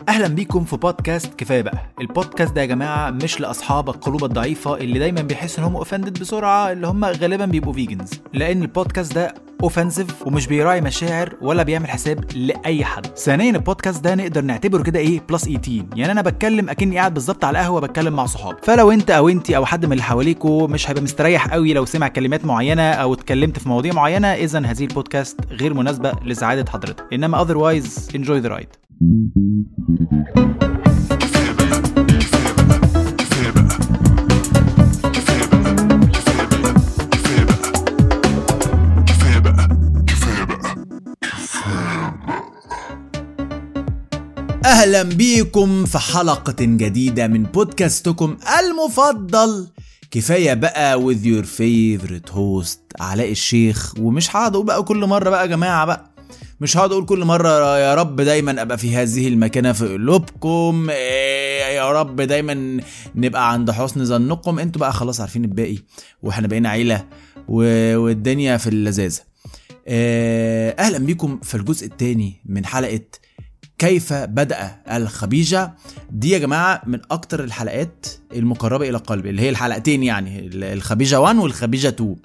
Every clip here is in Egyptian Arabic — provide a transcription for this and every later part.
اهلا بيكم في بودكاست كفايه بقى البودكاست ده يا جماعه مش لاصحاب القلوب الضعيفه اللي دايما بيحسوا ان هم اوفندد بسرعه اللي هم غالبا بيبقوا فيجنز لان البودكاست ده اوفنسيف ومش بيراعي مشاعر ولا بيعمل حساب لاي حد ثانيا البودكاست ده نقدر نعتبره كده ايه بلس 18 يعني انا بتكلم اكني قاعد بالظبط على القهوه بتكلم مع صحابي فلو انت او انت او حد من اللي حواليكوا مش هيبقى مستريح قوي لو سمع كلمات معينه او اتكلمت في مواضيع معينه اذا هذه البودكاست غير مناسبه لسعاده حضرتك انما otherwise enjoy the ride اهلا بيكم في حلقة جديدة من بودكاستكم المفضل كفاية بقى with your favorite host علاء الشيخ ومش هقعد اقول بقى كل مرة بقى يا جماعة بقى مش هقعد اقول كل مرة يا رب دايما ابقى في هذه المكانة في قلوبكم إيه يا رب دايما نبقى عند حسن ظنكم انتوا بقى خلاص عارفين الباقي واحنا بقينا عيلة و- والدنيا في اللذاذة آه، اهلا بيكم في الجزء الثاني من حلقة كيف بدأ الخبيجة دي يا جماعة من أكتر الحلقات المقربة إلى قلبي اللي هي الحلقتين يعني الخبيجة 1 والخبيجة 2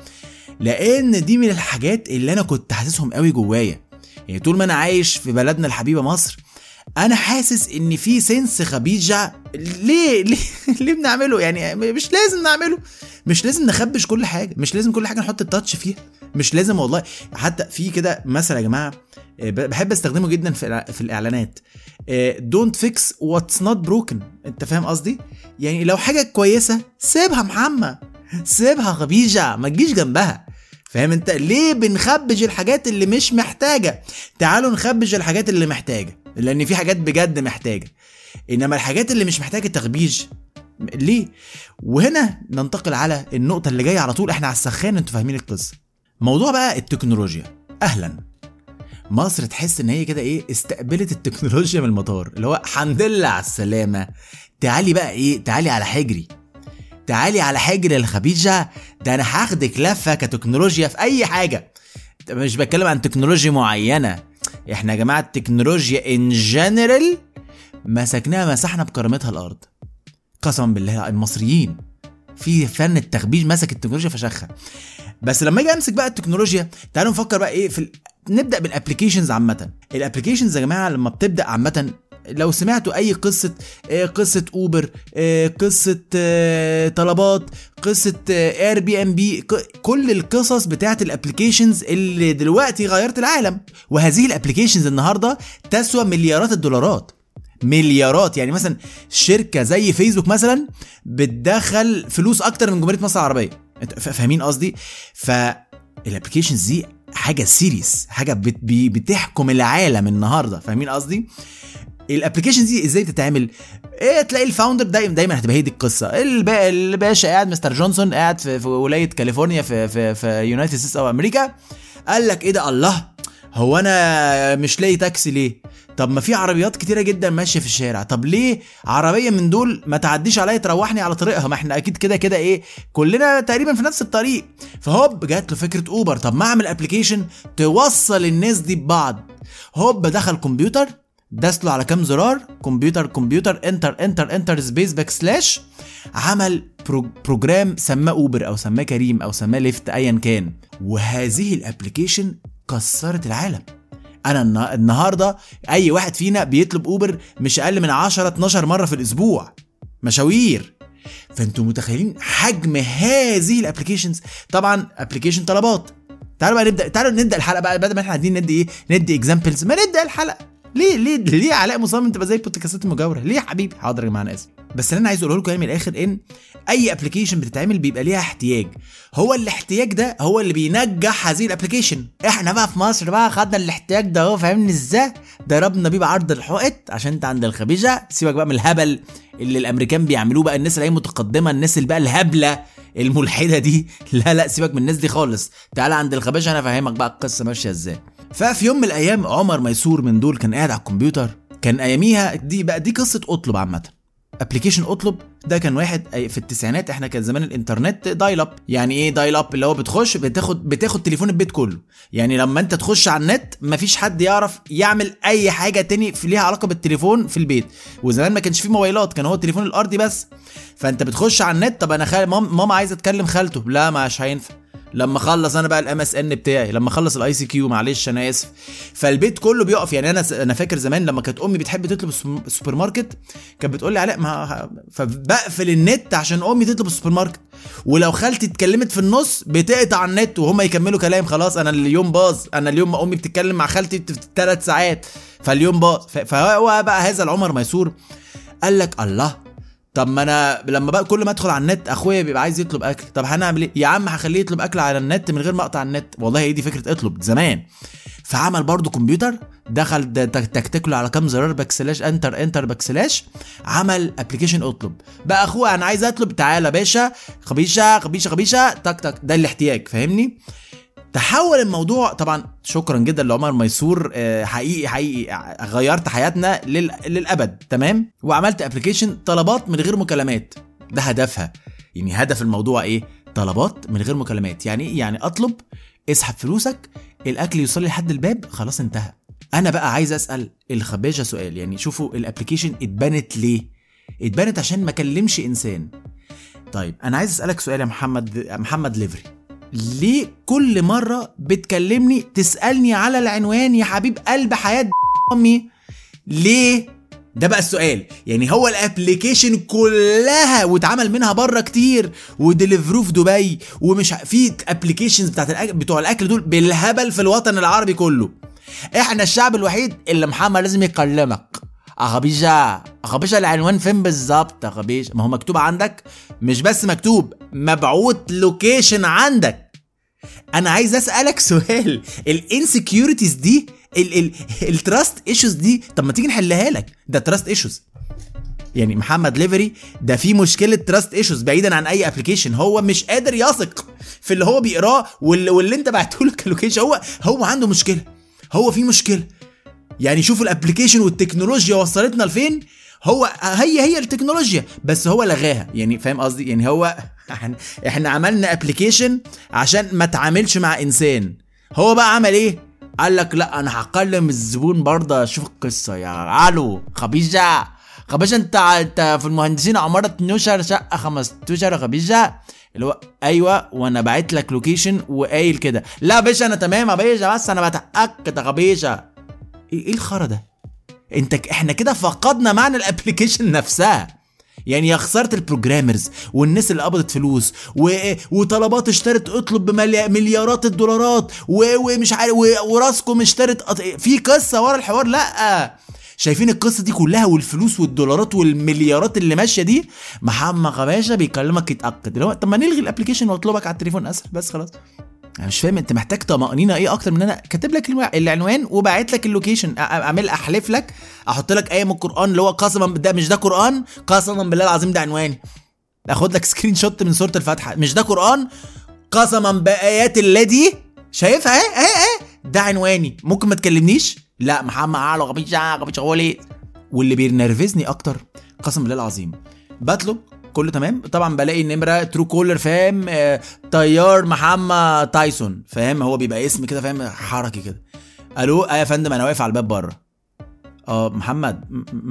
لأن دي من الحاجات اللي أنا كنت حاسسهم قوي جوايا يعني طول ما أنا عايش في بلدنا الحبيبة مصر أنا حاسس إن في سنس خبيجة ليه ليه ليه بنعمله يعني مش لازم نعمله مش لازم نخبش كل حاجة مش لازم كل حاجة نحط التاتش فيها مش لازم والله حتى في كده مثل يا جماعة آه، بحب استخدمه جدا في الإع- في الاعلانات دونت فيكس واتس نوت بروكن انت فاهم قصدي يعني لو حاجه كويسه سيبها محمى سيبها خبيجه ما تجيش جنبها فاهم انت ليه بنخبج الحاجات اللي مش محتاجه تعالوا نخبج الحاجات اللي محتاجه لان في حاجات بجد محتاجه انما الحاجات اللي مش محتاجه تخبيج ليه وهنا ننتقل على النقطه اللي جايه على طول احنا على السخان انتوا فاهمين القصه موضوع بقى التكنولوجيا اهلا مصر تحس ان هي كده ايه استقبلت التكنولوجيا من المطار اللي هو الحمد لله على السلامه تعالي بقى ايه تعالي على حجري تعالي على حجر الخبيجه ده انا هاخدك لفه كتكنولوجيا في اي حاجه مش بتكلم عن تكنولوجيا معينه احنا يا جماعه التكنولوجيا ان جنرال مسكناها مسحنا بكرامتها الارض قسما بالله المصريين في فن التخبيج مسك التكنولوجيا فشخها بس لما اجي امسك بقى التكنولوجيا تعالوا نفكر بقى ايه في ال... نبدا بالابلكيشنز عامه الابلكيشنز يا جماعه لما بتبدا عامه لو سمعتوا اي قصه آه، قصه اوبر آه، قصه آه، طلبات قصه اير بي ام بي كل القصص بتاعت الابلكيشنز اللي دلوقتي غيرت العالم وهذه الابلكيشنز النهارده تسوى مليارات الدولارات مليارات يعني مثلا شركه زي فيسبوك مثلا بتدخل فلوس اكتر من جمهوريه مصر العربيه انت فا- فاهمين قصدي فالابلكيشنز دي حاجه سيريس حاجه بت بي- بتحكم العالم النهارده فاهمين قصدي الابلكيشن دي ازاي بتتعمل ايه تلاقي الفاوندر دايما دايما هتبقى هي دي القصه الب- الباشا قاعد مستر جونسون قاعد في, في ولايه كاليفورنيا في في في يونايتد ستيتس او امريكا قال لك ايه ده الله هو انا مش لاقي تاكسي ليه طب ما في عربيات كتيره جدا ماشيه في الشارع طب ليه عربيه من دول ما تعديش عليا تروحني على طريقها ما احنا اكيد كده كده ايه كلنا تقريبا في نفس الطريق فهوب جات له فكره اوبر طب ما اعمل ابلكيشن توصل الناس دي ببعض هوب دخل كمبيوتر داس له على كام زرار كمبيوتر كمبيوتر انتر انتر انتر سبيس باك سلاش عمل برو بروجرام سماه اوبر او سماه كريم او سماه ليفت ايا كان وهذه الابلكيشن كسرت العالم انا النا- النهارده اي واحد فينا بيطلب اوبر مش اقل من 10 12 مره في الاسبوع مشاوير فانتوا متخيلين حجم هذه الابلكيشنز طبعا ابلكيشن طلبات تعالوا بقى نبدا تعالوا نبدا الحلقه بقى بدل ما احنا قاعدين ندي ايه ندي اكزامبلز ما نبدا الحلقه ليه ليه ليه علاء مصمم تبقى زي البودكاستات المجاوره ليه يا حبيبي حاضر يا جماعه انا اسف بس اللي انا عايز اقوله لكم يعني من الاخر ان اي ابلكيشن بتتعمل بيبقى ليها احتياج هو الاحتياج ده هو اللي بينجح هذه الابلكيشن احنا بقى في مصر بقى خدنا الاحتياج ده اهو فاهمني ازاي ضربنا بيه بعرض الحائط عشان انت عند الخبيجه سيبك بقى من الهبل اللي الامريكان بيعملوه بقى الناس اللي هي متقدمه الناس اللي بقى الهبله الملحده دي لا لا سيبك من الناس دي خالص تعالى عند الخبيجه انا افهمك بقى القصه ماشيه ازاي ففي يوم من الايام عمر ميسور من دول كان قاعد على الكمبيوتر كان اياميها دي بقى دي قصه اطلب عامه ابلكيشن اطلب ده كان واحد في التسعينات احنا كان زمان الانترنت دايل اب يعني ايه دايل اب اللي هو بتخش بتاخد بتاخد تليفون البيت كله يعني لما انت تخش على النت مفيش حد يعرف يعمل اي حاجه تاني في ليها علاقه بالتليفون في البيت وزمان ما كانش فيه موبايلات كان هو التليفون الارضي بس فانت بتخش على النت طب انا خال... ماما عايزه تكلم خالته لا مش هينفع لما اخلص انا بقى الام اس ان بتاعي لما اخلص الاي سي كيو معلش انا اسف فالبيت كله بيقف يعني انا انا فاكر زمان لما كانت امي بتحب تطلب السوبر ماركت كانت بتقول لي علاء ما فبقفل النت عشان امي تطلب السوبر ماركت ولو خالتي اتكلمت في النص بتقطع النت وهم يكملوا كلام خلاص انا اليوم باظ انا اليوم ما امي بتتكلم مع خالتي في ثلاث ساعات فاليوم باظ فهو بقى هذا العمر ميسور قال لك الله طب ما انا لما بقى كل ما ادخل على النت اخويا بيبقى عايز يطلب اكل طب هنعمل ايه يا عم هخليه يطلب اكل على النت من غير ما اقطع النت والله هي دي فكره اطلب زمان فعمل برضه كمبيوتر دخل تكتك له على كام زرار باك سلاش انتر انتر باك سلاش عمل ابلكيشن اطلب بقى اخويا انا عايز اطلب تعالى باشا خبيشه خبيشه خبيشه تك تك ده الاحتياج فاهمني تحول الموضوع طبعا شكرا جدا لعمر ميسور آه، حقيقي حقيقي غيرت حياتنا لل... للابد تمام وعملت ابلكيشن طلبات من غير مكالمات ده هدفها يعني هدف الموضوع ايه طلبات من غير مكالمات يعني ايه يعني اطلب اسحب فلوسك الاكل يوصل لي لحد الباب خلاص انتهى انا بقى عايز اسال الخباجه سؤال يعني شوفوا الابلكيشن اتبنت ليه اتبنت عشان ما اكلمش انسان طيب انا عايز اسالك سؤال يا محمد محمد ليفري ليه كل مرة بتكلمني تسألني على العنوان يا حبيب قلب حياة أمي ليه ده بقى السؤال يعني هو الابلكيشن كلها واتعمل منها بره كتير وديليفرو في دبي ومش في ابلكيشنز بتاعت الأكل بتوع الاكل دول بالهبل في الوطن العربي كله احنا الشعب الوحيد اللي محمد لازم يكلمك اغبيجا اغبيجا العنوان فين بالظبط اغبيجا ما هو مكتوب عندك مش بس مكتوب مبعوث لوكيشن عندك انا عايز اسالك سؤال الانسكيورتيز دي التراست ايشوز دي طب ما تيجي نحلها لك ده تراست ايشوز يعني محمد ليفري ده في مشكله تراست ايشوز بعيدا عن اي ابلكيشن هو مش قادر يثق في اللي هو بيقراه واللي, واللي انت بعته له كلوكيشن هو هو عنده مشكله هو في مشكله يعني شوفوا الابلكيشن والتكنولوجيا وصلتنا لفين هو هي هي التكنولوجيا بس هو لغاها يعني فاهم قصدي يعني هو احنا عملنا ابلكيشن عشان ما تعاملش مع انسان هو بقى عمل ايه قال لك لا انا هكلم الزبون برضه اشوف القصه يا الو خبيجه خبيجه انت انت في المهندسين عماره 12 شقه 15 خبيجه اللي هو ايوه وانا باعت لك لوكيشن وقايل كده لا باشا انا تمام يا باشا بس انا بتاكد يا خبيجه ايه, إيه الخرا ده انت احنا كده فقدنا معنى الابلكيشن نفسها يعني يا خساره البروجرامرز والناس اللي قبضت فلوس و... وطلبات اشترت اطلب بمليارات الدولارات و... ومش عارف و... وراسكم اشترت في قصه ورا الحوار لا شايفين القصه دي كلها والفلوس والدولارات والمليارات اللي ماشيه دي محمد غباشة بيكلمك يتاكد اللي هو طب ما نلغي الابلكيشن واطلبك على التليفون اسهل بس خلاص انا مش فاهم انت محتاج طمانينه ايه اكتر من انا كاتب لك العنوان وبعت لك اللوكيشن اعمل احلف لك احط لك ايه من القران اللي هو قسما ده مش ده قران قسما بالله العظيم ده عنواني اخد لك سكرين شوت من سوره الفاتحه مش ده قران قسما بايات الله دي شايفها ايه ايه ايه ده عنواني ممكن ما تكلمنيش لا محمد عالو غبيش غبيش غولي واللي بينرفزني اكتر قسما بالله العظيم بطلب كله تمام طبعا بلاقي النمره ترو كولر فاهم آه طيار محمد تايسون فاهم هو بيبقى اسم كده فاهم حركي كده الو آه يا فندم انا واقف على الباب بره اه محمد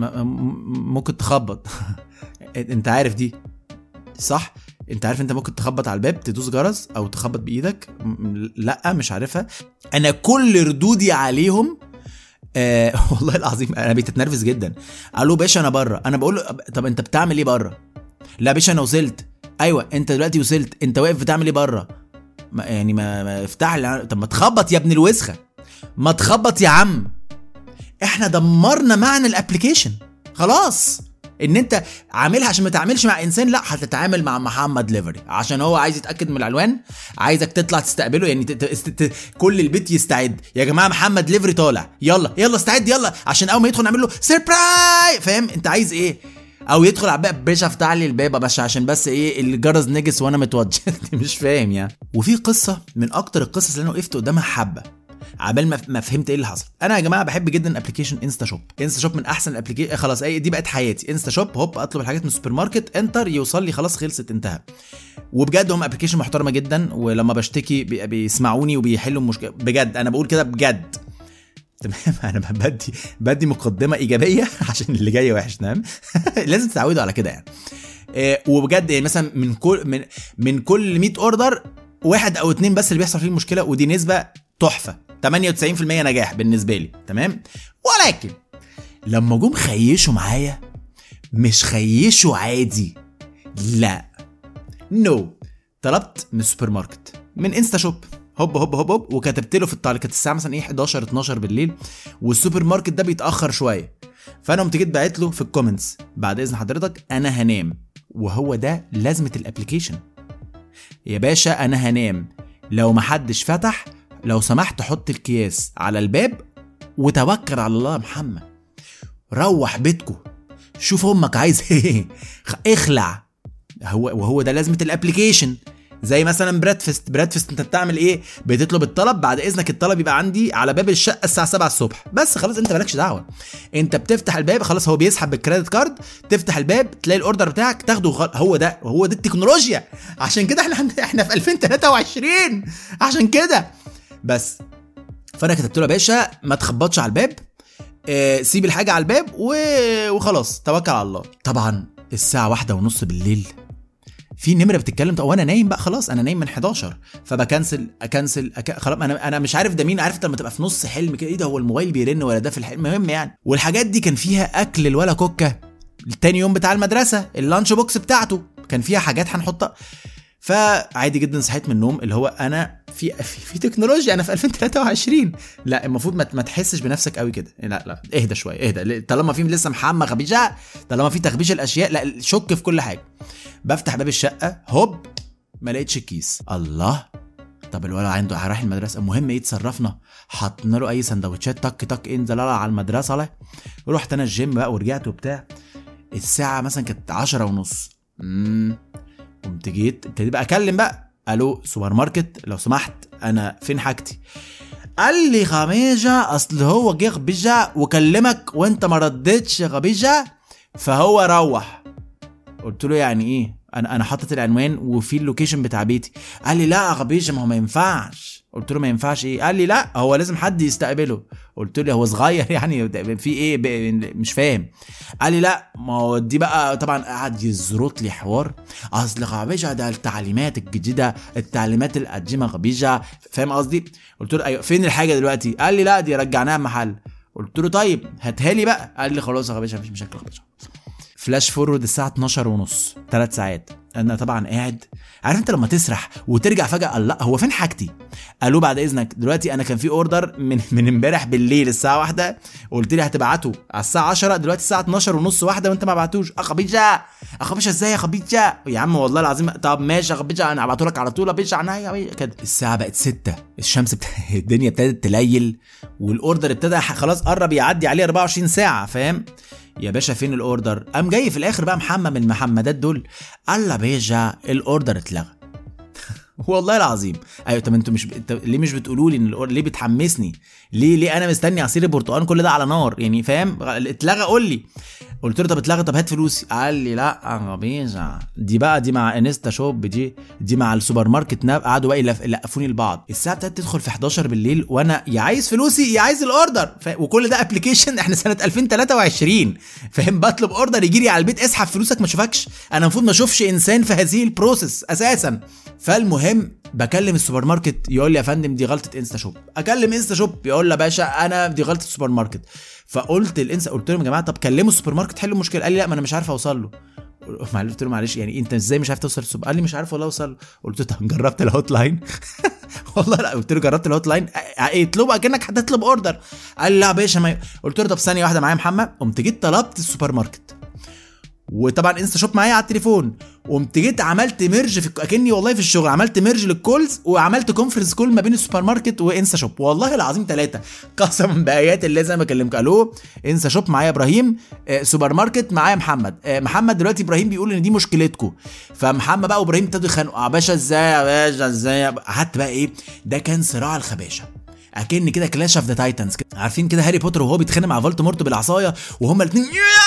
ممكن تخبط انت عارف دي صح انت عارف انت ممكن تخبط على الباب تدوس جرس او تخبط بايدك لا مش عارفها انا كل ردودي عليهم آه والله العظيم انا بقيت جدا الو باشا انا بره انا بقول له طب انت بتعمل ايه بره لا باشا انا وصلت ايوه انت دلوقتي وصلت انت واقف بتعمل ايه بره ما يعني ما, ما افتح لي طب ما تخبط يا ابن الوسخه ما تخبط يا عم احنا دمرنا معنى الابلكيشن خلاص ان انت عاملها عشان ما تعملش مع انسان لا هتتعامل مع محمد ليفري عشان هو عايز يتاكد من العنوان عايزك تطلع تستقبله يعني ت... ت... ت... كل البيت يستعد يا جماعه محمد ليفري طالع يلا يلا استعد يلا عشان اول ما يدخل نعمل له سربرايز فاهم انت عايز ايه او يدخل على الباب باشا افتح لي الباب يا باشا عشان بس ايه الجرس نجس وانا متوجه مش فاهم يعني وفي قصه من اكتر القصص اللي انا وقفت قدامها حبه عبال ما ما فهمت ايه اللي حصل انا يا جماعه بحب جدا ابلكيشن انستا شوب انستا شوب من احسن الابلكيشن خلاص اي دي بقت حياتي انستا شوب هوب اطلب الحاجات من السوبر ماركت انتر يوصل لي خلاص خلصت انتهى وبجد هم ابلكيشن محترمه جدا ولما بشتكي بي- بيسمعوني وبيحلوا المشكله بجد انا بقول كده بجد تمام انا بدي بدي مقدمه ايجابيه عشان اللي جاي وحش تمام لازم تتعودوا على كده يعني آه، وبجد يعني مثلا من كل من من كل 100 اوردر واحد او اتنين بس اللي بيحصل فيه المشكله ودي نسبه تحفه 98% نجاح بالنسبه لي تمام ولكن لما جم خيشوا معايا مش خيشوا عادي لا نو no. طلبت من السوبر ماركت من انستا شوب هوب هوب هوب هوب وكتبت له في التعليق كانت الساعه مثلا ايه 11 12 بالليل والسوبر ماركت ده بيتاخر شويه فانا قمت جيت باعت له في الكومنتس بعد اذن حضرتك انا هنام وهو ده لازمه الابلكيشن يا باشا انا هنام لو محدش فتح لو سمحت حط الكياس على الباب وتوكل على الله يا محمد روح بيتكو شوف امك عايز ايه اخلع هو وهو ده لازمه الابلكيشن زي مثلا بريدفست بريدفست انت بتعمل ايه بتطلب الطلب بعد اذنك الطلب يبقى عندي على باب الشقه الساعه 7 الصبح بس خلاص انت مالكش دعوه انت بتفتح الباب خلاص هو بيسحب بالكريدت كارد تفتح الباب تلاقي الاوردر بتاعك تاخده غل... هو ده هو ده التكنولوجيا عشان كده احنا احنا في 2023 عشان كده بس فانا كتبت له يا باشا ما تخبطش على الباب آه، سيب الحاجه على الباب و... وخلاص توكل على الله طبعا الساعه واحدة ونص بالليل في نمره بتتكلم طب وانا نايم بقى خلاص انا نايم من 11 فبكنسل اكنسل أك... خلاص انا انا مش عارف ده مين عارف لما تبقى في نص حلم كده ايه ده هو الموبايل بيرن ولا ده في الحلم المهم يعني والحاجات دي كان فيها اكل الولا كوكا التاني يوم بتاع المدرسه اللانش بوكس بتاعته كان فيها حاجات هنحطها فعادي جدا صحيت من النوم اللي هو انا في في, في تكنولوجيا انا في 2023 لا المفروض ما, ما تحسش بنفسك قوي كده لا لا اهدى شويه اهدى طالما في لسه محمى غبيجه طالما في تخبيش الاشياء لا شك في كل حاجه بفتح باب الشقه هوب ما لقيتش الكيس الله طب الولد عنده رايح المدرسه المهم ايه اتصرفنا حطينا له اي سندوتشات تك تك انزل على المدرسه لا رحت انا الجيم بقى ورجعت وبتاع الساعه مثلا كانت 10 ونص امم قمت جيت ابتديت بقى اكلم بقى الو سوبر ماركت لو سمحت انا فين حاجتي قال لي غبيجة اصل هو جه غبيجة وكلمك وانت ما ردتش غبيجة فهو روح قلت له يعني ايه انا انا حاطط العنوان وفي اللوكيشن بتاع بيتي قال لي لا يا غبيجة ما هو ما ينفعش قلت له ما ينفعش ايه قال لي لا هو لازم حد يستقبله قلت له هو صغير يعني في ايه مش فاهم قال لي لا ما هو دي بقى طبعا قعد يزرط لي حوار اصل غبيجه ده التعليمات الجديده التعليمات القديمه غبيجه فاهم قصدي قلت له ايوه فين الحاجه دلوقتي قال لي لا دي رجعناها المحل قلت له طيب هاتها لي بقى قال لي خلاص يا غبيجه مفيش مشاكل غبيجه فلاش فورورد الساعه 12 ونص ثلاث ساعات انا طبعا قاعد عارف انت لما تسرح وترجع فجاه الله هو فين حاجتي قالوا بعد اذنك دلوقتي انا كان في اوردر من من امبارح بالليل الساعه واحدة قلت لي هتبعته على الساعه 10 دلوقتي الساعه 12 ونص واحدة وانت ما بعتوش اخبيجه اخبيجه ازاي يا خبيجه يا عم والله العظيم طب ماشي يا خبيجه انا هبعته لك على طول يا بيجه عنايا كده الساعه بقت 6 الشمس بت... الدنيا ابتدت تليل والاوردر ابتدى خلاص قرب يعدي عليه 24 ساعه فاهم يا باشا فين الاوردر قام جاي في الاخر بقى محمد من المحمدات دول قال له بيجا الاوردر اتلغى والله العظيم ايوه طب انتوا مش ب... ليه مش بتقولوا لي ان الأور... ليه بتحمسني ليه ليه انا مستني عصير البرتقال كل ده على نار يعني فاهم اتلغى قول لي قلت له طب اتلغى طب هات فلوسي قال لي لا غبيزة دي بقى دي مع انستا شوب دي دي مع السوبر ماركت ناب قعدوا بقى يلقفوني لبعض الساعه ابتدت تدخل في 11 بالليل وانا يا عايز فلوسي يا عايز الاوردر ف... وكل ده ابلكيشن احنا سنه 2023 فاهم بطلب اوردر يجي لي على البيت اسحب فلوسك ما اشوفكش انا المفروض ما اشوفش انسان في هذه البروسيس اساسا فالمهم بكلم السوبر ماركت يقول لي يا فندم دي غلطه انستا شوب اكلم انستا شوب يقول لي يا باشا انا دي غلطه السوبر ماركت فقلت الانستا قلت لهم يا جماعه طب كلموا السوبر ماركت حلوا المشكله قال لي لا ما انا مش عارف اوصل له قلت له معلش يعني انت ازاي مش عارف توصل للسوبر قال لي مش عارف والله اوصل له قلت له طب جربت الهوت لاين والله لا قلت له جربت الهوت لاين اطلبه اكنك هتطلب اوردر قال لي لا يا باشا ما قلت له طب ثانيه واحده معايا محمد قمت جيت طلبت السوبر ماركت وطبعا انستا شوب معايا على التليفون قمت جيت عملت ميرج في اكني والله في الشغل عملت ميرج للكولز وعملت كونفرنس كول ما بين السوبر ماركت وانستا شوب والله العظيم ثلاثه قسما بايات الله زي ما بكلمك الو انستا شوب معايا ابراهيم آه سوبر ماركت معايا محمد آه محمد دلوقتي ابراهيم بيقول ان دي مشكلتكم فمحمد بقى وابراهيم ابتدوا يتخانقوا يا باشا ازاي يا باشا ازاي قعدت بقى ايه ده كان صراع الخباشه اكن كده كلاش اوف ذا تايتنز عارفين كده هاري بوتر وهو بيتخانق مع فولتمورت بالعصايه وهما الاثنين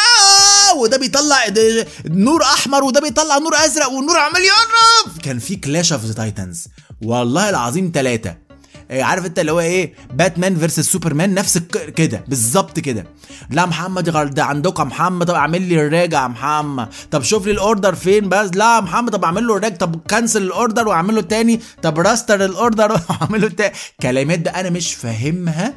وده بيطلع ده- نور احمر وده بيطلع نور ازرق والنور عمال يقرب كان في كلاش اوف ذا تايتنز والله العظيم ثلاثه عارف انت اللي هو ايه باتمان فيرسس سوبرمان نفس الك- كده بالظبط كده لا محمد غل- ده عندك يا محمد طب اعمل لي الراجع يا محمد طب شوف لي الاوردر فين بس لا يا محمد طب اعمل له الراجع طب كنسل الاوردر واعمل له تاني طب راستر الاوردر واعمل له تاني كلمات ده انا مش فاهمها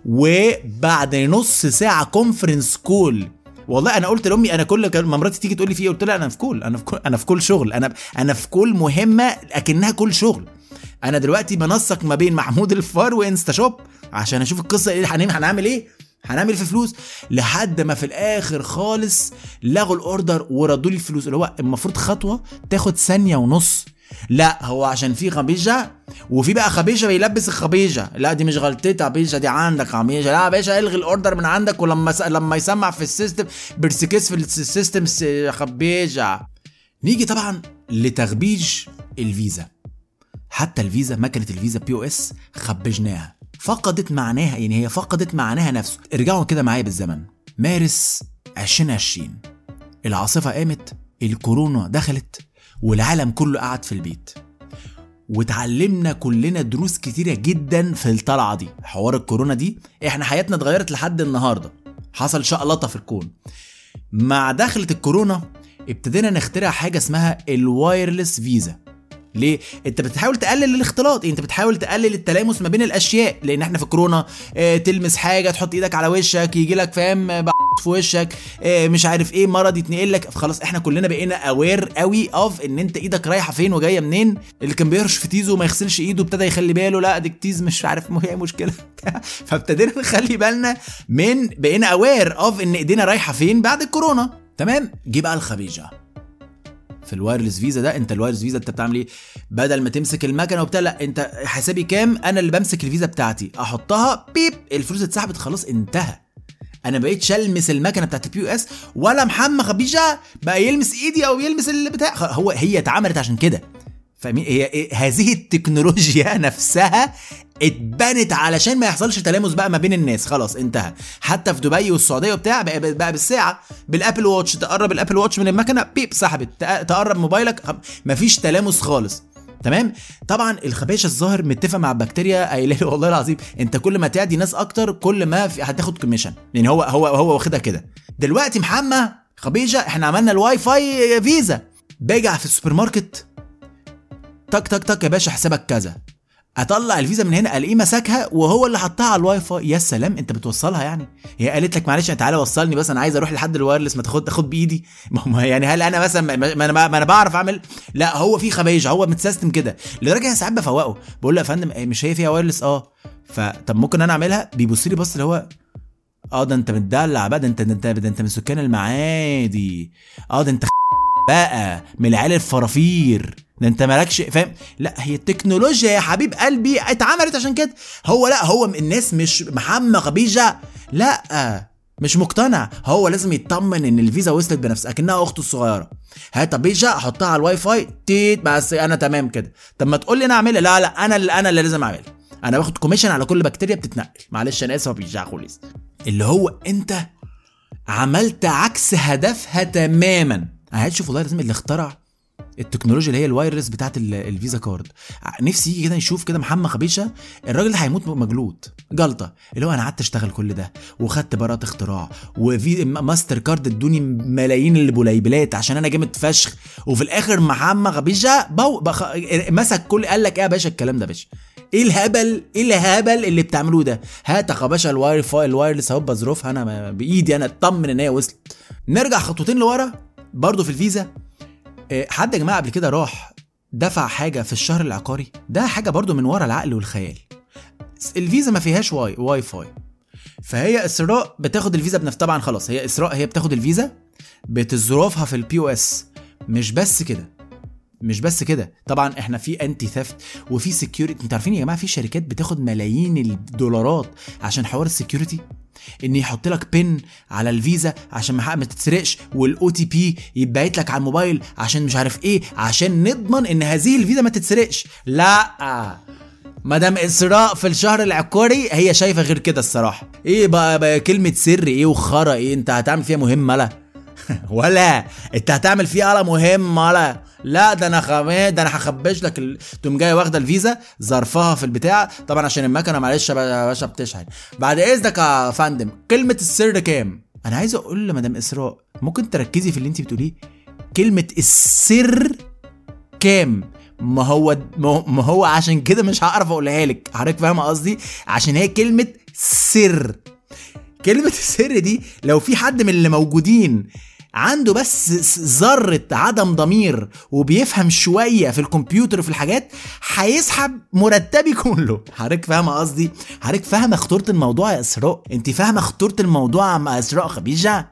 وبعد نص ساعه كونفرنس كول والله انا قلت لامي انا كل ما مراتي تيجي تقول لي في ايه قلت لها انا في كول انا في كول انا في كل شغل انا انا في كل مهمه اكنها كل شغل انا دلوقتي بنسق ما بين محمود الفار وانستا شوب عشان اشوف القصه ايه هنعمل هنعمل ايه هنعمل في فلوس لحد ما في الاخر خالص لغوا الاوردر وردوا لي الفلوس اللي هو المفروض خطوه تاخد ثانيه ونص لا هو عشان في خبيجه وفي بقى خبيجه بيلبس الخبيجه لا دي مش غلطتها خبيجه دي عندك خبيجه لا يا باشا الغي الاوردر من عندك ولما س... لما يسمع في السيستم برسكيس في السيستم س- خبيجه نيجي طبعا لتخبيج الفيزا حتى الفيزا مكنه الفيزا بي او اس خبجناها فقدت معناها يعني هي فقدت معناها نفسه ارجعوا كده معايا بالزمن مارس 2020 العاصفه قامت الكورونا دخلت والعالم كله قعد في البيت واتعلمنا كلنا دروس كتيرة جدا في الطلعة دي حوار الكورونا دي احنا حياتنا اتغيرت لحد النهاردة حصل شقلطة في الكون مع دخلة الكورونا ابتدينا نخترع حاجة اسمها الوايرلس فيزا ليه؟ انت بتحاول تقلل الاختلاط انت بتحاول تقلل التلامس ما بين الاشياء لان احنا في كورونا اه تلمس حاجه تحط ايدك على وشك يجي لك فاهم اه، في وشك اه مش عارف ايه مرض يتنقل لك خلاص احنا كلنا بقينا اوير قوي اوف ان انت ايدك رايحه فين وجايه منين اللي كان بيهرش في تيزه وما يغسلش ايده ابتدى يخلي باله لا دي تيز مش عارف ما هي مشكله فابتدينا نخلي بالنا من بقينا اوير اوف ان ايدينا رايحه فين بعد الكورونا تمام جه بقى الخبيجه في الوايرلس فيزا ده انت الوايرلس فيزا انت بتعمل ايه بدل ما تمسك المكنه وبتاع لا انت حسابي كام انا اللي بمسك الفيزا بتاعتي احطها بيب الفلوس اتسحبت خلاص انتهى انا بقيتش المس المكنه بتاعت البي يو اس ولا محمد خبيجه بقى يلمس ايدي او يلمس اللي بتاع خ- هو هي اتعملت عشان كده فاهمين هي إيه؟ هذه التكنولوجيا نفسها اتبنت علشان ما يحصلش تلامس بقى ما بين الناس خلاص انتهى حتى في دبي والسعوديه وبتاع بقى, بقى بالساعه بالابل واتش تقرب الابل واتش من المكنه بيب سحبت تق- تقرب موبايلك خ- مفيش تلامس خالص تمام طبعا الخباشه الظاهر متفق مع البكتيريا قايله له والله العظيم انت كل ما تعدي ناس اكتر كل ما في هتاخد كوميشن يعني هو هو هو واخدها كده دلوقتي محمد خبيجه احنا عملنا الواي فاي فيزا باجي في السوبر ماركت تك تك تك يا باشا حسابك كذا اطلع الفيزا من هنا الاقيه مسكها وهو اللي حطها على الواي فاي يا سلام انت بتوصلها يعني هي قالت لك معلش تعالى وصلني بس انا عايز اروح لحد الوايرلس ما تاخد تاخد بايدي ما هو يعني هل انا مثلا ما ما انا ما انا بعرف اعمل لا هو في خبايج هو متسيستم كده لدرجه انا ساعات بفوقه بقول له يا فندم إيه مش هي فيها وايرلس اه فطب ممكن انا اعملها بيبص لي بص اللي هو اه ده انت متدلع بقى ده انت ده انت ده انت من سكان المعادي اه ده انت بقى من العيال الفرافير ده انت مالكش فاهم لا هي التكنولوجيا يا حبيب قلبي اتعملت عشان كده هو لا هو الناس مش محمد خبيجه لا مش مقتنع هو لازم يطمن ان الفيزا وصلت بنفسها اكنها اخته الصغيره هات بيجا احطها على الواي فاي تيت بس انا تمام كده طب ما تقول لي انا اعملها لا لا انا اللي انا اللي لازم اعملها انا باخد كوميشن على كل بكتيريا بتتنقل معلش انا اسف يا بيجا خالص اللي هو انت عملت عكس هدفها تماما انا عايز اشوف والله لازم اللي اخترع التكنولوجيا اللي هي الوايرلس بتاعت ال- الفيزا كارد ع- نفسي يجي كده يشوف كده محمد خبيشه الراجل ده هيموت مجلوط جلطه اللي هو انا قعدت اشتغل كل ده وخدت براءه اختراع وفي م- ماستر كارد ادوني ملايين البليبلات عشان انا جامد فشخ وفي الاخر محمد خبيشه بو بخ... مسك كل قال لك ايه يا باشا الكلام ده يا باشا ايه الهبل ايه الهبل اللي بتعملوه ده هات يا باشا الواير فاي الوايرلس اهو بظروفها انا م- بايدي انا اطمن ان هي وصلت نرجع خطوتين لورا برضه في الفيزا إيه، حد يا جماعه قبل كده راح دفع حاجه في الشهر العقاري ده حاجه برضو من ورا العقل والخيال الفيزا ما فيهاش واي واي فاي فهي اسراء بتاخد الفيزا بنفس طبعا خلاص هي اسراء هي بتاخد الفيزا بتظروفها في البي او اس مش بس كده مش بس كده طبعا احنا في انتي ثيفت وفي سكيورتي انتوا عارفين يا جماعه في شركات بتاخد ملايين الدولارات عشان حوار السكيورتي ان يحط لك بن على الفيزا عشان ما ما تتسرقش والاو تي بي يتبعت لك على الموبايل عشان مش عارف ايه عشان نضمن ان هذه الفيزا ما تتسرقش لا مدام اسراء في الشهر العقاري هي شايفه غير كده الصراحه ايه بقى, بقى كلمه سر ايه وخرا ايه انت هتعمل فيها مهمه لا ولا انت هتعمل فيها على مهمه ولا لا ده انا خماد ده انا هخبش لك ال... تقوم جايه واخده الفيزا ظرفها في البتاع طبعا عشان المكنه معلش يا باشا بتشحن بعد اذنك يا فندم كلمه السر كام انا عايز اقول لمدام اسراء ممكن تركزي في اللي انت بتقوليه كلمه السر كام ما هو ما هو عشان كده مش هعرف اقولها لك حضرتك فاهمه قصدي عشان هي كلمه سر كلمه السر دي لو في حد من اللي موجودين عنده بس ذرة عدم ضمير وبيفهم شوية في الكمبيوتر وفي الحاجات هيسحب مرتبي كله حضرتك فاهمة قصدي حضرتك فاهمة خطورة الموضوع يا إسراء أنت فاهمة خطورة الموضوع مع إسراء خبيجة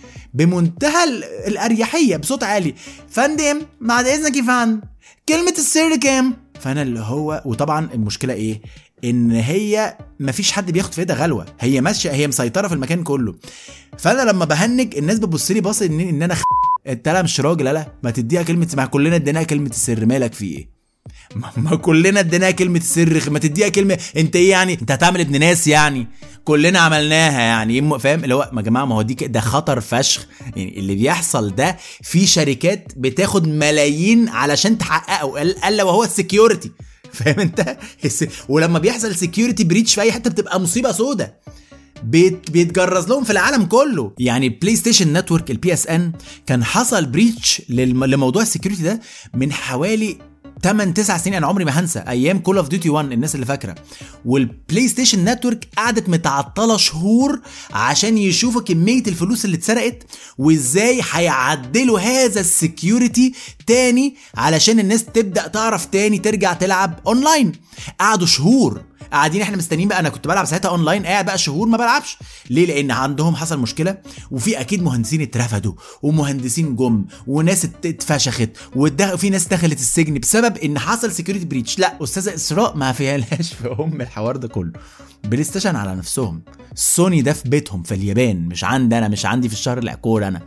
بمنتهى الأريحية بصوت عالي فندم بعد إذنك يا فندم كلمة السر كام فأنا اللي هو وطبعا المشكلة إيه ان هي مفيش حد بياخد في ايدها غلوه هي ماشيه هي مسيطره في المكان كله فانا لما بهنج الناس بتبص لي باص ان ان انا خ... انت لا مش راجل لا ما تديها كلمه ما كلنا اديناها كلمه السر مالك في ايه ما كلنا اديناها كلمة السر ما تديها كلمة انت ايه يعني انت هتعمل ابن ناس يعني كلنا عملناها يعني فاهم اللي هو يا جماعة ما هو دي ده خطر فشخ يعني اللي بيحصل ده في شركات بتاخد ملايين علشان تحققه الا وهو السكيورتي فاهم انت ولما بيحصل سكيورتي بريتش في اي حته بتبقى مصيبه سودة بيت بيتجرز لهم في العالم كله يعني بلاي ستيشن نتورك البي اس ان كان حصل بريتش لموضوع السكيورتي ده من حوالي 8 9 سنين انا عمري ما هنسى ايام كول اوف ديوتي 1 الناس اللي فاكره والبلاي ستيشن نتورك قعدت متعطله شهور عشان يشوفوا كميه الفلوس اللي اتسرقت وازاي هيعدلوا هذا السكيورتي تاني علشان الناس تبدا تعرف تاني ترجع تلعب اونلاين قعدوا شهور قاعدين احنا مستنيين بقى انا كنت بلعب ساعتها اونلاين قاعد بقى شهور ما بلعبش ليه لان عندهم حصل مشكله وفي اكيد مهندسين اترفدوا ومهندسين جم وناس اتفشخت وفي ناس دخلت السجن بسبب ان حصل سكيورتي بريتش لا استاذه اسراء ما فيهاش في ام الحوار ده كله بلاي ستيشن على نفسهم سوني ده في بيتهم في اليابان مش عندي انا مش عندي في الشهر العقور انا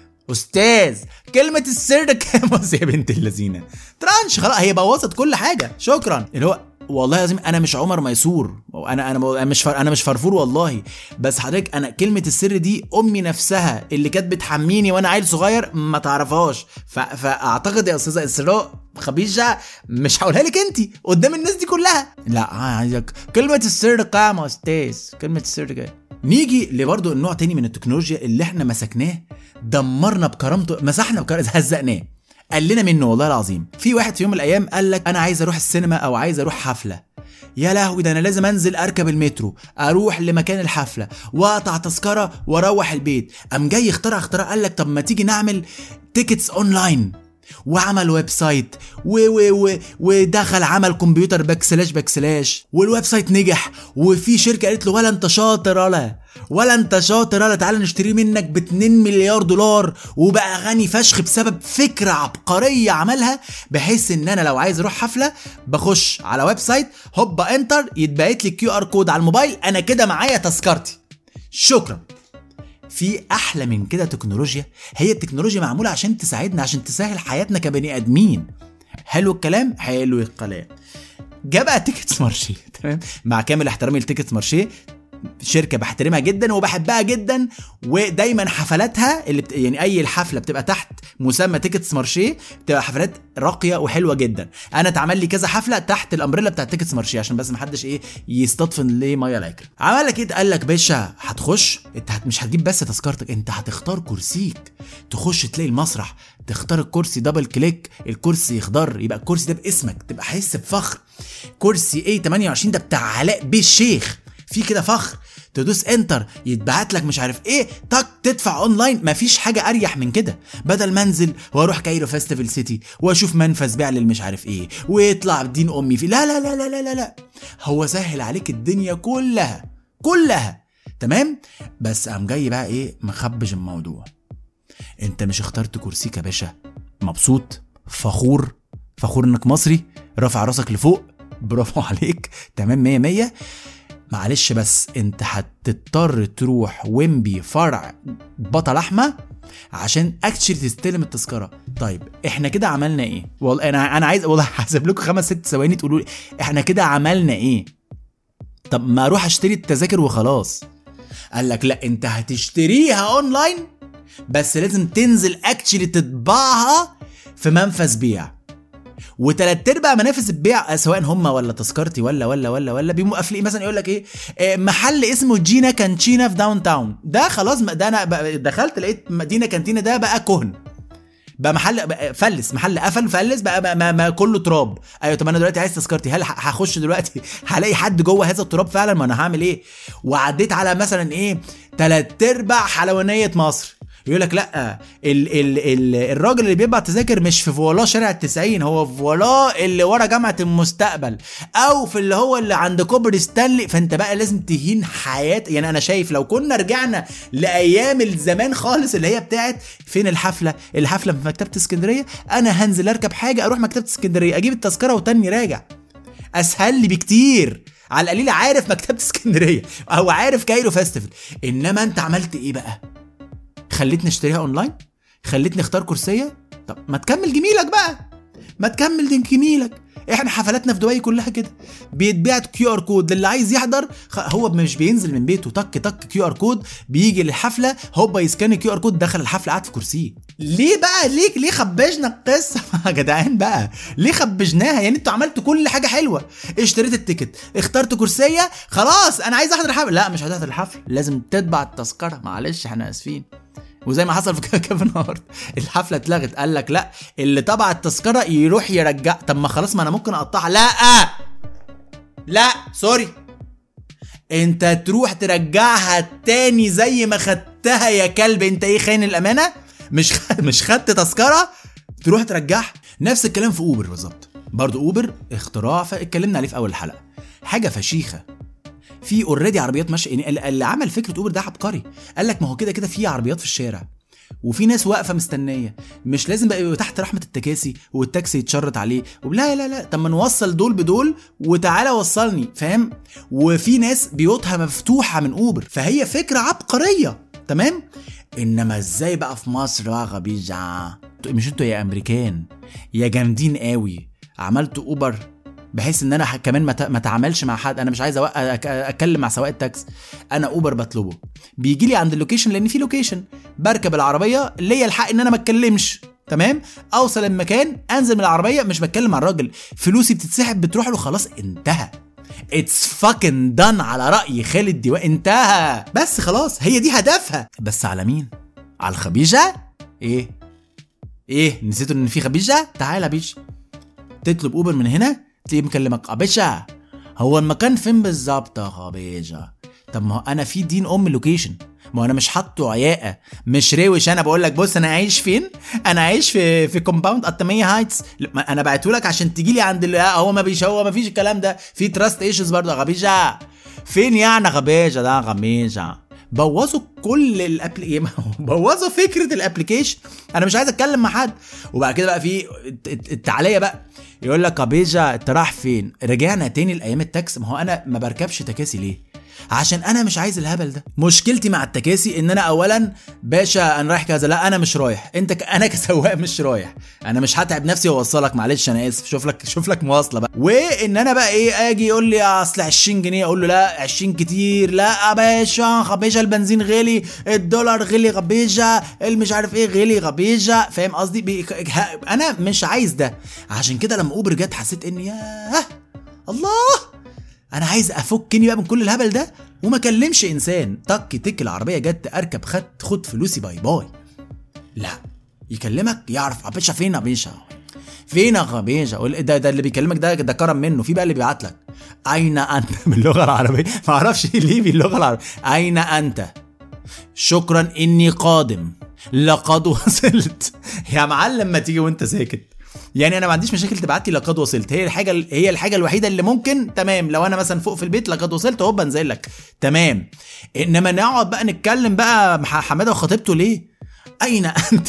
استاذ كلمة السر كام يا بنت اللذينة ترانش خلاص هي بوظت كل حاجة شكرا اللي هو والله لازم انا مش عمر ميسور انا انا مش فر انا مش فرفور والله بس حضرتك انا كلمه السر دي امي نفسها اللي كانت بتحميني وانا عيل صغير ما تعرفهاش فاعتقد يا استاذه اسراء خبيجه مش هقولها لك انت قدام الناس دي كلها لا عايزك كلمه السر قام يا استاذ كلمه السر جاي نيجي لبرضه النوع تاني من التكنولوجيا اللي احنا مسكناه دمرنا بكرامته مسحنا بكرامته هزقناه قال لنا منه والله العظيم في واحد في يوم من الايام قال لك انا عايز اروح السينما او عايز اروح حفله يا لهوي ده انا لازم انزل اركب المترو اروح لمكان الحفله واقطع تذكره واروح البيت قام جاي اخترع اختراع قال لك طب ما تيجي نعمل تيكتس اونلاين وعمل ويب سايت و و و ودخل عمل كمبيوتر باك سلاش باك سلاش والويب سايت نجح وفي شركه قالت له ولا انت شاطر ولا ولا انت شاطر ولا تعالى نشتريه منك ب 2 مليار دولار وبقى غني فشخ بسبب فكره عبقريه عملها بحيث ان انا لو عايز اروح حفله بخش على ويب سايت هوبا انتر يتبعت لي كيو ار كود على الموبايل انا كده معايا تذكرتي شكرا في احلى من كده تكنولوجيا هي التكنولوجيا معموله عشان تساعدنا عشان تسهل حياتنا كبني ادمين حلو الكلام حلو الكلام جاء بقى تيكتس مارشي تمام مع كامل احترامي لتيكتس مارشي شركه بحترمها جدا وبحبها جدا ودايما حفلاتها اللي بت... يعني اي الحفله بتبقى تحت مسمى تيكتس مارشيه بتبقى حفلات راقيه وحلوه جدا انا اتعمل لي كذا حفله تحت الامبريلا بتاعت تيكتس مارشيه عشان بس ما حدش ايه يستطفن ليه ميه العكر عمل لك ايه قال لك باشا هتخش انت هت... مش هتجيب بس تذكرتك انت هتختار كرسيك تخش تلاقي المسرح تختار الكرسي دبل كليك الكرسي يخضر يبقى الكرسي ده باسمك تبقى حس بفخر كرسي ايه 28 ده بتاع علاء بيه الشيخ في كده فخر تدوس انتر يتبعت لك مش عارف ايه تك تدفع اونلاين مفيش حاجه اريح من كده بدل ما انزل واروح كايرو فيستيفال سيتي واشوف منفذ بيع للمش عارف ايه ويطلع دين امي فيه لا لا لا لا لا لا, لا. هو سهل عليك الدنيا كلها كلها تمام بس قام جاي بقى ايه مخبج الموضوع انت مش اخترت كرسيك يا باشا مبسوط فخور فخور انك مصري رافع راسك لفوق برافو عليك تمام مية مية معلش بس انت هتضطر تروح ويمبي فرع بطل احمى عشان اكشلي تستلم التذكره طيب احنا كده عملنا ايه والله انا انا عايز والله هسيب لكم خمس ست ثواني تقولوا لي احنا كده عملنا ايه طب ما اروح اشتري التذاكر وخلاص قال لك لا انت هتشتريها اونلاين بس لازم تنزل اكشلي تطبعها في منفذ بيع وتلات ارباع منافذ البيع سواء هم ولا تذكرتي ولا ولا ولا ولا بيقوموا قافلين مثلا يقول لك ايه آه، محل اسمه جينا كانتينا في داون تاون ده خلاص ما- ده انا بقى- دخلت لقيت دينا كانتينا ده بقى كهن بقى محل بقى فلس محل قفل فلس بقى ما, ما, ما كله تراب ايوه طب انا دلوقتي عايز تذكرتي هل ه- هخش دلوقتي هلاقي حد جوه هذا التراب فعلا ما انا هعمل ايه وعديت على مثلا ايه تلات ارباع حلوانيه مصر يقول لك لا ال ال ال الراجل اللي بيبيع تذاكر مش في فوالا شارع التسعين هو في فوالا اللي ورا جامعه المستقبل او في اللي هو اللي عند كوبري ستانلي فانت بقى لازم تهين حياه يعني انا شايف لو كنا رجعنا لايام الزمان خالص اللي هي بتاعت فين الحفله الحفله في مكتبه اسكندريه انا هنزل اركب حاجه اروح مكتبه اسكندريه اجيب التذكره وتاني راجع اسهل لي بكتير على القليل عارف مكتبه اسكندريه او عارف كايرو فيستيفال انما انت عملت ايه بقى خليتني اشتريها اونلاين خليتني اختار كرسيه طب ما تكمل جميلك بقى ما تكمل دين جميلك احنا حفلاتنا في دبي كلها كده بيتباع كيو ار كود للي عايز يحضر خ- هو مش بينزل من بيته تك تك كيو ار كود بيجي للحفله هوبا يسكان الكيو ار كود دخل الحفله قعد في كرسيه ليه بقى ليه ليه خبجنا القصه يا جدعان بقى ليه خبجناها يعني انتوا عملتوا كل حاجه حلوه اشتريت التيكت اخترت كرسيه خلاص انا عايز احضر الحفله لا مش هتحضر الحفله لازم تطبع التذكره معلش احنا اسفين وزي ما حصل في كيفن هارت الحفله اتلغت قال لك لا اللي طبع التذكره يروح يرجع طب ما خلاص ما انا ممكن اقطعها لا لا سوري انت تروح ترجعها تاني زي ما خدتها يا كلب انت ايه خاين الامانه مش خ... مش خدت تذكره تروح ترجعها نفس الكلام في اوبر بالظبط برضه اوبر اختراع فاتكلمنا عليه في اول حلقه حاجه فشيخه في اوريدي عربيات ماشيه يعني اللي- اللي عمل فكره اوبر ده عبقري قال لك ما هو كده كده في عربيات في الشارع وفي ناس واقفه مستنيه مش لازم بقى يبقى تحت رحمه التكاسي والتاكسي يتشرط عليه لا لا لا طب ما نوصل دول بدول وتعالى وصلني فاهم وفي ناس بيوتها مفتوحه من اوبر فهي فكره عبقريه تمام انما ازاي بقى في مصر بقى غبيجة مش انتوا يا امريكان يا جامدين قوي عملتوا اوبر بحيث ان انا ح- كمان ما ت- ما اتعاملش مع حد انا مش عايز أوق- أك- اتكلم مع سواق التاكس انا اوبر بطلبه بيجي لي عند اللوكيشن لان في لوكيشن بركب العربيه ليا الحق ان انا ما اتكلمش تمام اوصل المكان انزل من العربيه مش بتكلم مع الراجل فلوسي بتتسحب بتروح له خلاص انتهى اتس فاكن دان على راي خالد ديوان انتهى بس خلاص هي دي هدفها بس على مين على الخبيجه ايه ايه نسيتوا ان في خبيجه تعالى يا بيش تطلب اوبر من هنا تلاقيه مكلمك خبيجه هو المكان فين بالظبط يا خبيجه طب ما هو انا في دين ام لوكيشن ما هو انا مش حاطه عياقه مش روش انا بقول لك بص انا عايش فين انا عايش في في كومباوند قطاميه هايتس لا، ما انا بعته لك عشان تيجي لي عند ال- هو ما بيش هو ما فيش الكلام ده في تراست ايشوز برضه يا غبيجه فين يعني غبيجه ده غبيجه بوظوا كل الابل بوظوا فكره الابلكيشن انا مش عايز اتكلم مع حد وبعد كده بقى في الت- الت- التعليق بقى يقول لك قبيجه انت رايح فين رجعنا تاني لايام التاكس ما هو انا ما بركبش تكاسي ليه عشان انا مش عايز الهبل ده مشكلتي مع التكاسي ان انا اولا باشا انا رايح كذا لا انا مش رايح انت ك... انا كسواق مش رايح انا مش هتعب نفسي واوصلك معلش انا اسف شوف لك شوف لك مواصله بقى وان انا بقى ايه اجي يقول لي اصل 20 جنيه اقول له لا 20 كتير لا يا باشا غبيجه البنزين غلي الدولار غلي غبيجه المش عارف ايه غلي غبيجه فاهم قصدي بي... ه- انا مش عايز ده عشان كده لما اوبر جت حسيت ان ياه الله انا عايز افكني بقى من كل الهبل ده وما اكلمش انسان طك تك العربيه جت اركب خد خد فلوسي باي باي لا يكلمك يعرف يا باشا فين يا باشا فين يا غبيجة قول- ده ده اللي بيكلمك ده ده كرم منه في بقى اللي بيبعت لك اين انت باللغه العربيه ما اعرفش ليه باللغه العربيه اين انت شكرا اني قادم لقد وصلت يا معلم ما تيجي وانت ساكت يعني انا ما عنديش مشاكل تبعت لي لقد وصلت هي الحاجه هي الحاجه الوحيده اللي ممكن تمام لو انا مثلا فوق في البيت لقد وصلت هوبا انزل لك تمام انما نقعد بقى نتكلم بقى مع حماده وخطيبته ليه اين انت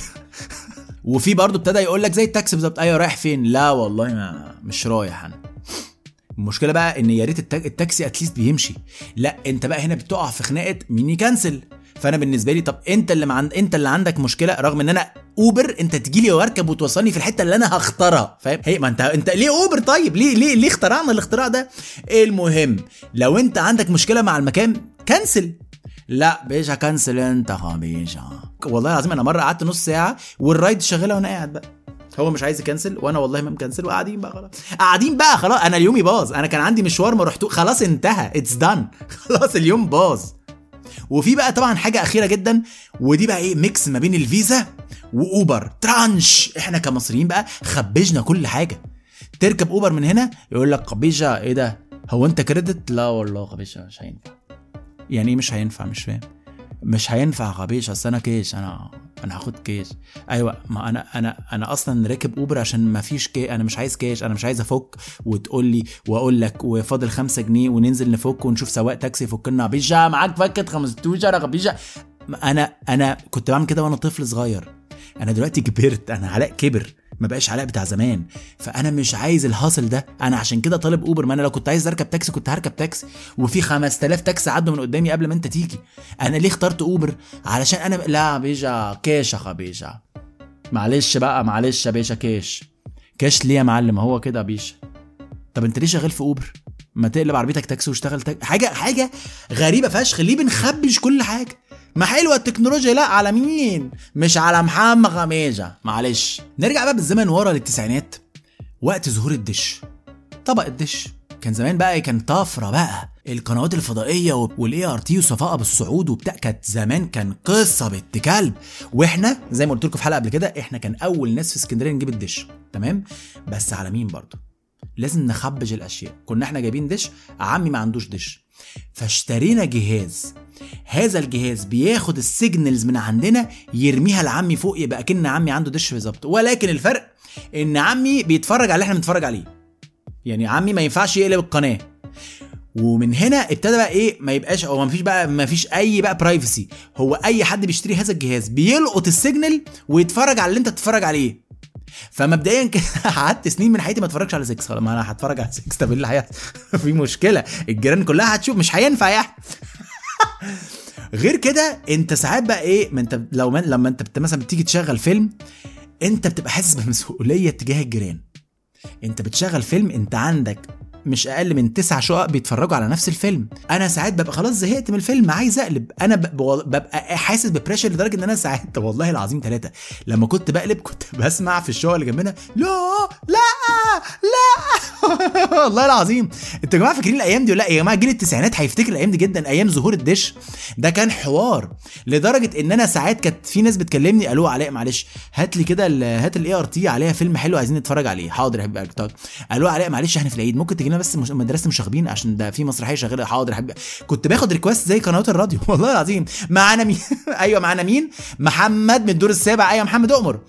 وفي برضه ابتدى يقول لك زي التاكسي بالظبط ايوه رايح فين لا والله ما مش رايح انا المشكله بقى ان يا ريت التاك- التاكسي اتليست بيمشي لا انت بقى هنا بتقع في خناقه مين يكنسل فانا بالنسبه لي طب انت اللي مع... انت اللي عندك مشكله رغم ان انا اوبر انت تجي لي واركب وتوصلني في الحته اللي انا هختارها فاهم هي ما انت انت ليه اوبر طيب ليه ليه ليه اخترعنا الاختراع ده المهم لو انت عندك مشكله مع المكان كنسل لا بيجا كنسل انت يا بيجا والله العظيم انا مره قعدت نص ساعه والرايد شغاله وانا قاعد بقى هو مش عايز يكنسل وانا والله ما مكنسل وقاعدين بقى خلاص قاعدين بقى خلاص انا اليومي باظ انا كان عندي مشوار ما رحتو خلاص انتهى اتس دان خلاص اليوم باظ وفي بقى طبعا حاجه اخيره جدا ودي بقى ايه ميكس ما بين الفيزا واوبر ترانش احنا كمصريين بقى خبجنا كل حاجه تركب اوبر من هنا يقول لك قبيجه ايه ده هو انت كريدت لا والله قبيجه مش هينفع يعني ايه مش هينفع مش فاهم مش هينفع قبيش اصل انا كيش انا انا هاخد كيش ايوه ما انا انا انا اصلا راكب اوبر عشان ما فيش كي انا مش عايز كيش انا مش عايز افك وتقول لي واقول لك وفاضل خمسة جنيه وننزل نفك ونشوف سواق تاكسي يفك لنا قبيجه معاك فكت 15 يا قبيجه انا انا كنت بعمل كده وانا طفل صغير انا دلوقتي كبرت انا علاء كبر ما بقاش علاء بتاع زمان فانا مش عايز الهاصل ده انا عشان كده طالب اوبر ما انا لو كنت عايز اركب تاكسي كنت هركب تاكسي وفي 5000 تاكسي عدوا من قدامي قبل ما انت تيجي انا ليه اخترت اوبر علشان انا لا بيجا كيش يا بيجا معلش بقى معلش يا بيجا كيش كيش ليه يا معلم هو كده يا بيجا طب انت ليه شغال في اوبر ما تقلب عربيتك تاكسي واشتغل تاكسي حاجه حاجه غريبه فشخ ليه بنخبش كل حاجه ما حلوه التكنولوجيا لا على مين مش على محمد غميجه معلش نرجع بقى بالزمن ورا للتسعينات وقت ظهور الدش طبق الدش كان زمان بقى كان طفره بقى القنوات الفضائيه والاي ار تي وصفاء بالصعود وبتاع كانت زمان كان قصه بنت كلب واحنا زي ما قلت لكم في حلقه قبل كده احنا كان اول ناس في اسكندريه نجيب الدش تمام بس على مين برضه لازم نخبج الاشياء كنا احنا جايبين دش عمي ما عندوش دش فاشترينا جهاز هذا الجهاز بياخد السيجنالز من عندنا يرميها لعمي فوق يبقى كأن عمي عنده دش بالظبط ولكن الفرق ان عمي بيتفرج على اللي احنا بنتفرج عليه يعني عمي ما ينفعش يقلب القناه ومن هنا ابتدى بقى ايه ما يبقاش هو ما فيش بقى ما فيش اي بقى برايفسي هو اي حد بيشتري هذا الجهاز بيلقط السيجنال ويتفرج على اللي انت بتتفرج عليه فمبدئيا كده قعدت سنين من حياتي ما اتفرجش على 6 خلاص ما انا هتفرج على 6 طب ايه اللي هيحصل في مشكله الجيران كلها هتشوف مش هينفع يعني غير كده انت ساعات بقى ايه ما انت لو من لما انت بت- مثلا بتيجي تشغل فيلم انت بتبقى حاسس بمسؤوليه تجاه الجيران انت بتشغل فيلم انت عندك مش اقل من تسع شقق بيتفرجوا على نفس الفيلم انا ساعات ببقى خلاص زهقت من الفيلم عايز اقلب انا ب- ببقى حاسس ببريشر لدرجه ان انا ساعات طب والله العظيم ثلاثه لما كنت بقلب كنت بسمع في الشقق اللي جنبنا لا لا لا والله العظيم انتوا يا جماعه فاكرين الايام دي ولا لا يا جماعه جيل التسعينات هيفتكر الايام دي جدا ايام ظهور الدش ده كان حوار لدرجه ان انا ساعات كانت في ناس بتكلمني قالوا علاء معلش هات لي كده ال- هات الاي ار تي عليها فيلم حلو عايزين نتفرج عليه حاضر يا حبيبي قلت قالوا علاء معلش احنا في العيد ممكن تجي لنا بس مش- مدرسه مشاغبين عشان ده في مسرحيه شغاله حاضر يا حبيبي كنت باخد ريكوست زي قنوات الراديو والله العظيم معانا مين ايوه معانا مين محمد من الدور السابع ايوه محمد اؤمر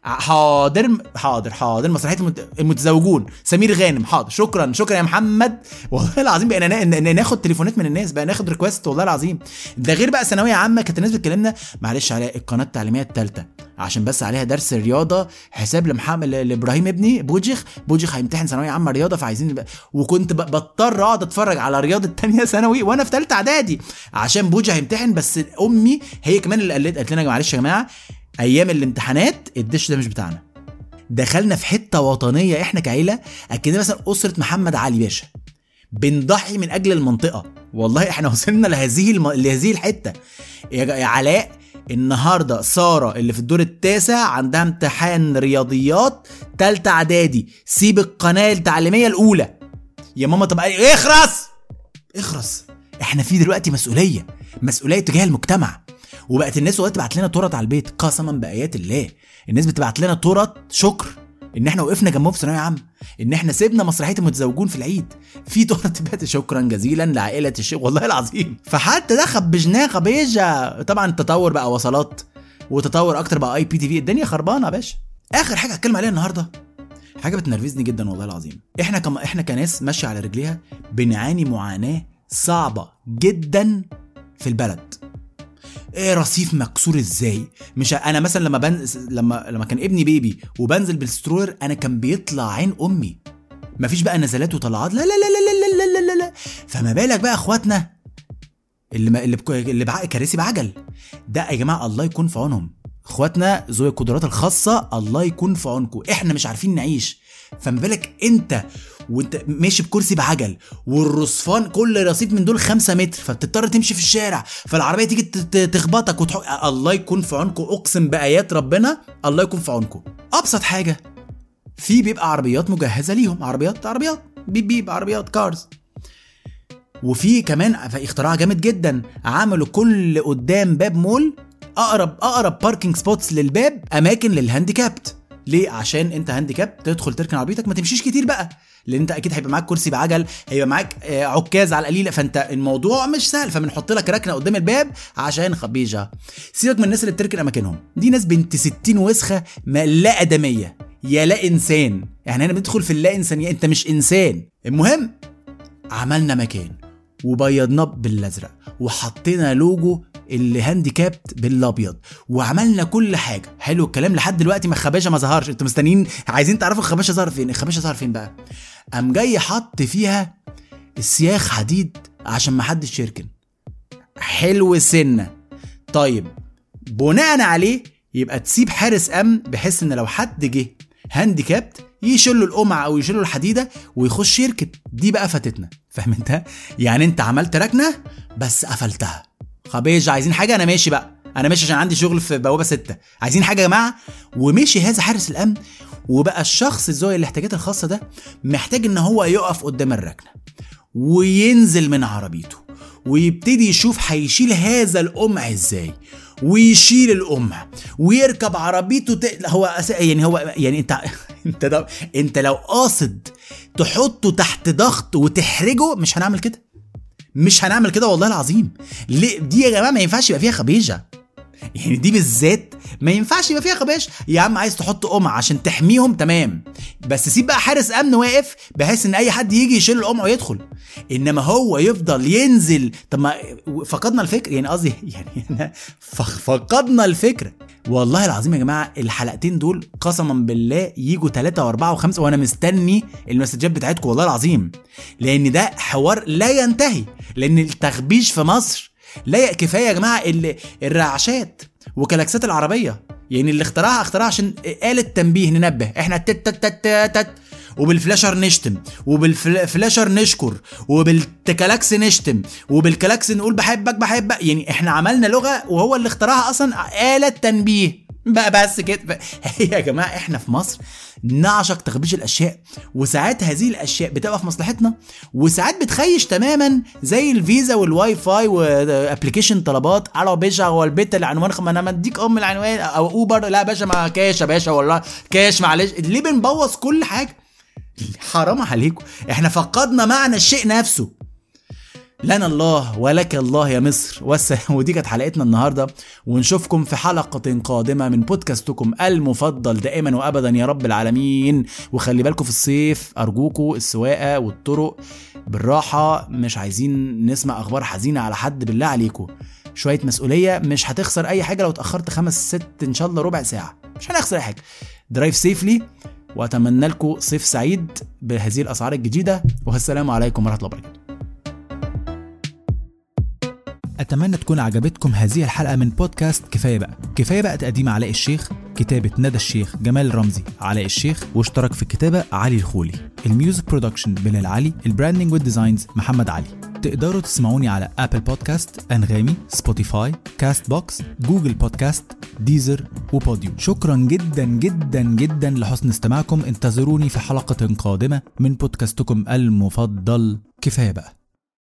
حاضر حاضر حاضر مسرحيه المت- المتزوجون سمير غانم حاضر شكرا شكرا يا محمد والله العظيم بقينا نا- نا- ناخد تليفونات من الناس بقى ناخد ريكوست والله العظيم ده غير بقى ثانويه عامه كانت الناس بتكلمنا معلش على القناه التعليميه الثالثه عشان بس عليها درس رياضه حساب لمحمد ل- لابراهيم ابني بوجخ بوجخ هيمتحن ثانويه عامه رياضه فعايزين نبقى وكنت ب- بضطر اقعد اتفرج على رياضه تانية ثانوي وانا في ثالثه اعدادي عشان بوجي هيمتحن بس امي هي كمان اللي قالت قالت لنا معلش يا جماعه ايام الامتحانات الدش ده مش بتاعنا دخلنا في حته وطنيه احنا كعيله اكن مثلا اسره محمد علي باشا بنضحي من اجل المنطقه والله احنا وصلنا لهذه الم... لهذه الحته يا, ج- يا علاء النهارده ساره اللي في الدور التاسع عندها امتحان رياضيات تالتة اعدادي سيب القناه التعليميه الاولى يا ماما طب اخرس اخرس احنا في دلوقتي مسؤوليه مسؤوليه تجاه المجتمع وبقت الناس دلوقتي تبعت لنا تورت على البيت قسما بايات الله الناس بتبعت لنا تورت شكر ان احنا وقفنا جنبهم في ثانويه عامه ان احنا سيبنا مسرحيه المتزوجون في العيد في تورت بقت شكرا جزيلا لعائله الشيخ والله العظيم فحتى ده خبجناه خبيجه طبعا التطور بقى وصلات وتطور اكتر بقى اي بي تي في الدنيا خربانه يا باشا اخر حاجه هتكلم عليها النهارده حاجه بتنرفزني جدا والله العظيم احنا كم احنا كناس ماشيه على رجليها بنعاني معاناه صعبه جدا في البلد ايه رصيف مكسور ازاي مش انا مثلا لما بن... لما لما كان ابني بيبي وبنزل بالسترولر انا كان بيطلع عين امي مفيش بقى نزلات وطلعات لا لا لا لا لا لا لا لا لا فما بالك بقى اخواتنا اللي ما اللي بك... اللي بعق كراسي بعجل ده يا جماعه الله يكون في عونهم اخواتنا ذوي القدرات الخاصه الله يكون في عونكم احنا مش عارفين نعيش فما بالك انت وانت ماشي بكرسي بعجل والرصفان كل رصيف من دول خمسة متر فبتضطر تمشي في الشارع فالعربيه تيجي ت- ت- تخبطك وتح... الله يكون في عونكم اقسم بايات ربنا الله يكون في عونكم ابسط حاجه في بيبقى عربيات مجهزه ليهم عربيات عربيات بيب بيب عربيات كارز وفي كمان اختراع جامد جدا عملوا كل قدام باب مول اقرب اقرب باركينج سبوتس للباب اماكن للهانديكابت ليه عشان انت هانديكاب تدخل تركن عربيتك ما تمشيش كتير بقى لان انت اكيد هيبقى معاك كرسي بعجل هيبقى معاك آه، عكاز على القليله فانت الموضوع مش سهل فبنحط لك ركنه قدام الباب عشان خبيجه سيبك من الناس اللي بتركن اماكنهم دي ناس بنت 60 وسخه ما لا ادميه يا لا انسان يعني انا بندخل في اللا انسانيه انت مش انسان المهم عملنا مكان وبيضناه بالازرق وحطينا لوجو اللي هانديكابت بالابيض وعملنا كل حاجه حلو الكلام لحد دلوقتي ما الخباشه ما ظهرش انتوا مستنيين عايزين تعرفوا الخباشه ظهر فين الخباشه ظهر فين بقى قام جاي حط فيها السياخ حديد عشان ما حدش يركن حلو سنه طيب بناء عليه يبقى تسيب حارس امن بحيث ان لو حد جه هانديكابت يشيل له القمع او يشيل له الحديده ويخش يركب دي بقى فاتتنا فاهم انت يعني انت عملت ركنه بس قفلتها خبيج عايزين حاجه انا ماشي بقى انا ماشي عشان عندي شغل في بوابه ستة عايزين حاجه يا جماعه ومشي هذا حارس الامن وبقى الشخص ذوي الاحتياجات الخاصه ده محتاج ان هو يقف قدام الركنه وينزل من عربيته ويبتدي يشوف هيشيل هذا القمع ازاي ويشيل القمع ويركب عربيته ت... هو أس... يعني هو يعني انت انت ده... انت لو قاصد تحطه تحت ضغط وتحرجه مش هنعمل كده مش هنعمل كده والله العظيم ليه دي يا جماعه ما ينفعش يبقى فيها خبيجه يعني دي بالذات ما ينفعش يبقى فيها خباش يا عم عايز تحط قمع عشان تحميهم تمام بس سيب بقى حارس امن واقف بحيث ان اي حد يجي يشيل القمع ويدخل انما هو يفضل ينزل طب ما فقدنا الفكر يعني قصدي يعني إحنا ف- فقدنا الفكره والله العظيم يا جماعه الحلقتين دول قسما بالله يجوا ثلاثة وأربعة وخمسة وأنا مستني المسجات بتاعتكم والله العظيم لأن ده حوار لا ينتهي لأن التخبيش في مصر لا ي- كفايه يا جماعه ال- الرعشات وكلاكسات العربيه يعني اللي اخترعها اخترعها عشان آلة تنبيه ننبه احنا تت تت تت تت وبالفلاشر نشتم وبالفلاشر نشكر وبالكلاكس نشتم وبالكلاكس نقول بحبك بحبك يعني احنا عملنا لغه وهو اللي اخترعها اصلا آلة تنبيه بقى بس كده هي يا جماعه احنا في مصر نعشق تخبيش الاشياء وساعات هذه الاشياء بتبقى في مصلحتنا وساعات بتخيش تماما زي الفيزا والواي فاي وابلكيشن طلبات على باشا هو البيت العنوان خ- ما انا مديك ام العنوان او اوبر لا يا باشا ما كاش يا باشا والله كاش معلش ليه بنبوظ كل حاجه حرام عليكم احنا فقدنا معنى الشيء نفسه لنا الله ولك الله يا مصر وس... ودي كانت حلقتنا النهارده ونشوفكم في حلقة قادمة من بودكاستكم المفضل دائما وابدا يا رب العالمين وخلي بالكم في الصيف ارجوكم السواقة والطرق بالراحة مش عايزين نسمع اخبار حزينة على حد بالله عليكم شوية مسؤولية مش هتخسر اي حاجة لو اتأخرت خمس ست ان شاء الله ربع ساعة مش هنخسر اي حاجة درايف سيفلي واتمنى لكم صيف سعيد بهذه الاسعار الجديدة والسلام عليكم ورحمة الله وبركاته أتمنى تكون عجبتكم هذه الحلقة من بودكاست كفاية بقى كفاية بقى تقديم علاء الشيخ كتابة ندى الشيخ جمال رمزي علاء الشيخ واشترك في الكتابة علي الخولي الميوزك برودكشن بلال علي البراندنج والديزاينز محمد علي تقدروا تسمعوني على ابل بودكاست انغامي سبوتيفاي كاست بوكس جوجل بودكاست ديزر وبوديو شكرا جدا جدا جدا لحسن استماعكم انتظروني في حلقة قادمة من بودكاستكم المفضل كفاية بقى